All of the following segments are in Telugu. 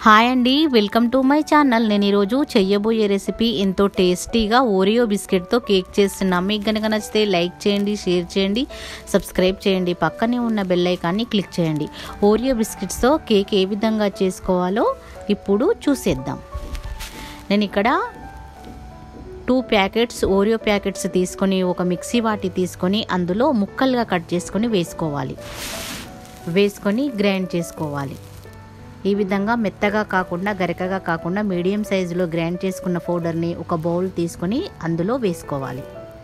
హాయ్ అండి వెల్కమ్ టు మై ఛానల్ నేను ఈరోజు చెయ్యబోయే రెసిపీ ఎంతో టేస్టీగా ఓరియో బిస్కెట్తో కేక్ చేస్తున్నాం మీకు కనుక నచ్చితే లైక్ చేయండి షేర్ చేయండి సబ్స్క్రైబ్ చేయండి పక్కనే ఉన్న బెల్ ఐకాన్ని క్లిక్ చేయండి ఓరియో బిస్కెట్స్తో కేక్ ఏ విధంగా చేసుకోవాలో ఇప్పుడు చూసేద్దాం నేను ఇక్కడ టూ ప్యాకెట్స్ ఓరియో ప్యాకెట్స్ తీసుకొని ఒక మిక్సీ వాటి తీసుకొని అందులో ముక్కలుగా కట్ చేసుకొని వేసుకోవాలి వేసుకొని గ్రైండ్ చేసుకోవాలి ఈ విధంగా మెత్తగా కాకుండా గరికగా కాకుండా మీడియం సైజులో గ్రైండ్ చేసుకున్న పౌడర్ని ఒక బౌల్ తీసుకొని అందులో వేసుకోవాలి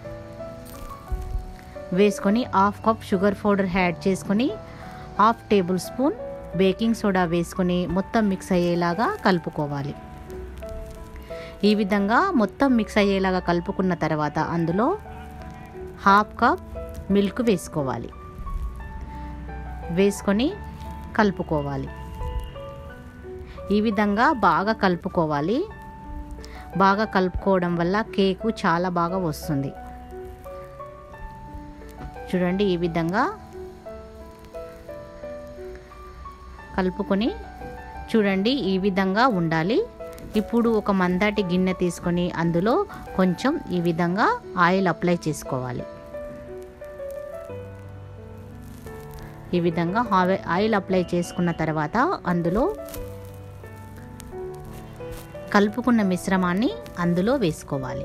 వేసుకొని half cup sugar powder add చేసుకొని half tablespoon baking soda వేసుకొని మొత్తం మిక్స్ అయ్యేలాగా కలుపుకోవాలి ఈ విధంగా మొత్తం మిక్స్ అయ్యేలాగా కలుపుకున్న తర్వాత అందులో హాఫ్ కప్ మిల్క్ వేసుకోవాలి వేసుకొని కలుపుకోవాలి ఈ విధంగా బాగా కలుపుకోవాలి బాగా కలుపుకోవడం వల్ల కేకు చాలా బాగా వస్తుంది చూడండి ఈ విధంగా కలుపుకొని చూడండి ఈ విధంగా ఉండాలి ఇప్పుడు ఒక మందాటి గిన్నె తీసుకొని అందులో కొంచెం ఈ విధంగా ఆయిల్ అప్లై చేసుకోవాలి ఈ విధంగా ఆయిల్ అప్లై చేసుకున్న తర్వాత అందులో కలుపుకున్న మిశ్రమాన్ని అందులో వేసుకోవాలి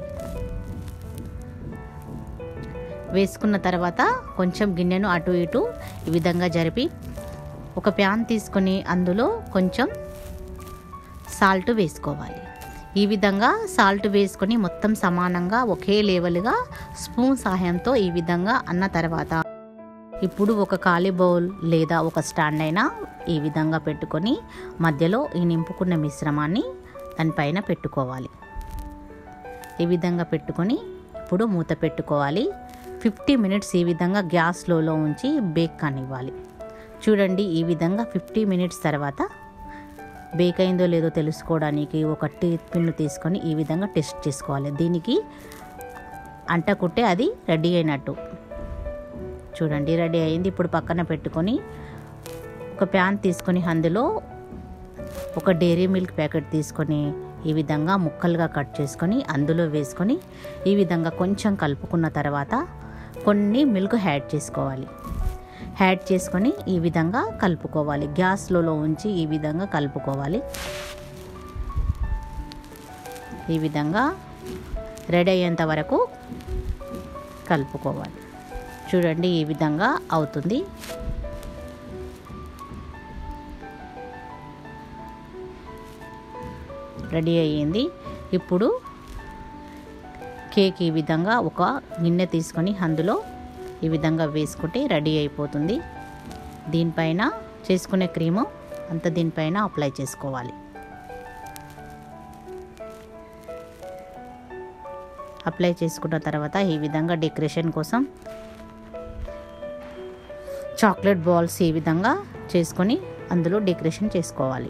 వేసుకున్న తర్వాత కొంచెం గిన్నెను అటు ఇటు ఈ విధంగా జరిపి ఒక ప్యాన్ తీసుకొని అందులో కొంచెం సాల్ట్ వేసుకోవాలి ఈ విధంగా సాల్ట్ వేసుకొని మొత్తం సమానంగా ఒకే లెవెల్గా స్పూన్ సహాయంతో ఈ విధంగా అన్న తర్వాత ఇప్పుడు ఒక ఖాళీ బౌల్ లేదా ఒక స్టాండ్ అయినా ఈ విధంగా పెట్టుకొని మధ్యలో ఈ నింపుకున్న మిశ్రమాన్ని దానిపైన పెట్టుకోవాలి ఈ విధంగా పెట్టుకొని ఇప్పుడు మూత పెట్టుకోవాలి ఫిఫ్టీ మినిట్స్ ఈ విధంగా గ్యాస్ స్లోలో ఉంచి బేక్ కానివ్వాలి చూడండి ఈ విధంగా ఫిఫ్టీ మినిట్స్ తర్వాత బేక్ అయిందో లేదో తెలుసుకోవడానికి ఒక టీ పిన్ను తీసుకొని ఈ విధంగా టెస్ట్ చేసుకోవాలి దీనికి అంటకుట్టే అది రెడీ అయినట్టు చూడండి రెడీ అయింది ఇప్పుడు పక్కన పెట్టుకొని ఒక ప్యాన్ తీసుకొని అందులో ఒక డైరీ మిల్క్ ప్యాకెట్ తీసుకొని ఈ విధంగా ముక్కలుగా కట్ చేసుకొని అందులో వేసుకొని ఈ విధంగా కొంచెం కలుపుకున్న తర్వాత కొన్ని మిల్క్ యాడ్ చేసుకోవాలి యాడ్ చేసుకొని ఈ విధంగా కలుపుకోవాలి గ్యాస్లో ఉంచి ఈ విధంగా కలుపుకోవాలి ఈ విధంగా రెడీ అయ్యేంత వరకు కలుపుకోవాలి చూడండి ఈ విధంగా అవుతుంది రెడీ అయ్యింది ఇప్పుడు కేక్ ఈ విధంగా ఒక గిన్నె తీసుకొని అందులో ఈ విధంగా వేసుకుంటే రెడీ అయిపోతుంది దీనిపైన చేసుకునే క్రీము అంత దీనిపైన అప్లై చేసుకోవాలి అప్లై చేసుకున్న తర్వాత ఈ విధంగా డెకరేషన్ కోసం చాక్లెట్ బాల్స్ ఈ విధంగా చేసుకొని అందులో డెకరేషన్ చేసుకోవాలి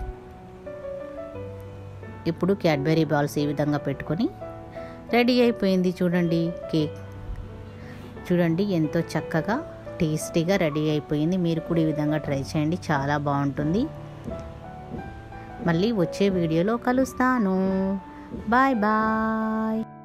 ఇప్పుడు క్యాడ్బెరీ బాల్స్ ఈ విధంగా పెట్టుకొని రెడీ అయిపోయింది చూడండి కేక్ చూడండి ఎంతో చక్కగా టేస్టీగా రెడీ అయిపోయింది మీరు కూడా ఈ విధంగా ట్రై చేయండి చాలా బాగుంటుంది మళ్ళీ వచ్చే వీడియోలో కలుస్తాను బాయ్ బాయ్